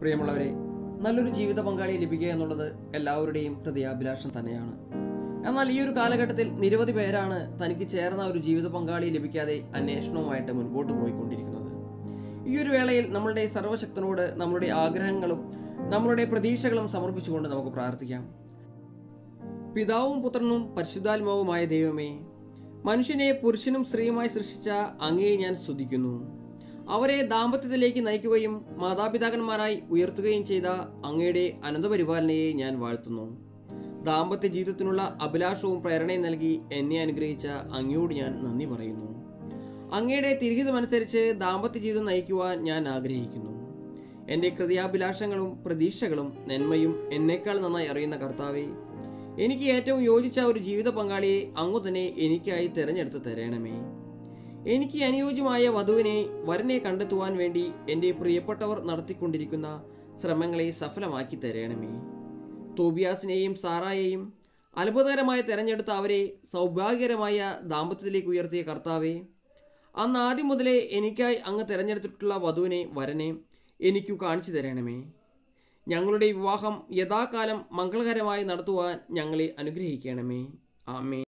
പ്രിയമുള്ളവരെ നല്ലൊരു ജീവിത പങ്കാളിയെ ലഭിക്കുക എന്നുള്ളത് എല്ലാവരുടെയും ഹൃദയാഭിലാഷം തന്നെയാണ് എന്നാൽ ഈ ഒരു കാലഘട്ടത്തിൽ നിരവധി പേരാണ് തനിക്ക് ചേർന്ന ഒരു ജീവിത പങ്കാളിയെ ലഭിക്കാതെ അന്വേഷണവുമായിട്ട് മുൻപോട്ട് പോയിക്കൊണ്ടിരിക്കുന്നത് ഈ ഒരു വേളയിൽ നമ്മളുടെ സർവശക്തനോട് നമ്മളുടെ ആഗ്രഹങ്ങളും നമ്മളുടെ പ്രതീക്ഷകളും സമർപ്പിച്ചുകൊണ്ട് നമുക്ക് പ്രാർത്ഥിക്കാം പിതാവും പുത്രനും പരിശുദ്ധാത്മാവുമായ ദൈവമേ മനുഷ്യനെ പുരുഷനും സ്ത്രീയുമായി സൃഷ്ടിച്ച അങ്ങയെ ഞാൻ സ്തുതിക്കുന്നു അവരെ ദാമ്പത്യത്തിലേക്ക് നയിക്കുകയും മാതാപിതാക്കന്മാരായി ഉയർത്തുകയും ചെയ്ത അങ്ങയുടെ അനന്തപരിപാലനയെ ഞാൻ വാഴ്ത്തുന്നു ദാമ്പത്യ ജീവിതത്തിനുള്ള അഭിലാഷവും പ്രേരണയും നൽകി എന്നെ അനുഗ്രഹിച്ച അങ്ങയോട് ഞാൻ നന്ദി പറയുന്നു അങ്ങയുടെ തിരിഹിതമനുസരിച്ച് ദാമ്പത്യ ജീവിതം നയിക്കുവാൻ ഞാൻ ആഗ്രഹിക്കുന്നു എൻ്റെ ഹൃദയാഭിലാഷങ്ങളും പ്രതീക്ഷകളും നന്മയും എന്നേക്കാൾ നന്നായി അറിയുന്ന കർത്താവെ എനിക്ക് ഏറ്റവും യോജിച്ച ഒരു ജീവിത പങ്കാളിയെ അങ്ങു തന്നെ എനിക്കായി തിരഞ്ഞെടുത്ത് തരണമേ എനിക്ക് അനുയോജ്യമായ വധുവിനെ വരനെ കണ്ടെത്തുവാൻ വേണ്ടി എൻ്റെ പ്രിയപ്പെട്ടവർ നടത്തിക്കൊണ്ടിരിക്കുന്ന ശ്രമങ്ങളെ സഫലമാക്കി തരണമേ തോബിയാസിനെയും സാറായെയും അത്ഭുതകരമായി തെരഞ്ഞെടുത്ത അവരെ സൗഭാഗ്യകരമായ ദാമ്പത്യത്തിലേക്ക് ഉയർത്തിയ കർത്താവെ അന്ന് ആദ്യം മുതലേ എനിക്കായി അങ്ങ് തിരഞ്ഞെടുത്തിട്ടുള്ള വധുവിനെ വരനെ എനിക്കു കാണിച്ചു തരണമേ ഞങ്ങളുടെ വിവാഹം യഥാകാലം മംഗളകരമായി നടത്തുവാൻ ഞങ്ങളെ അനുഗ്രഹിക്കണമേ ആമേ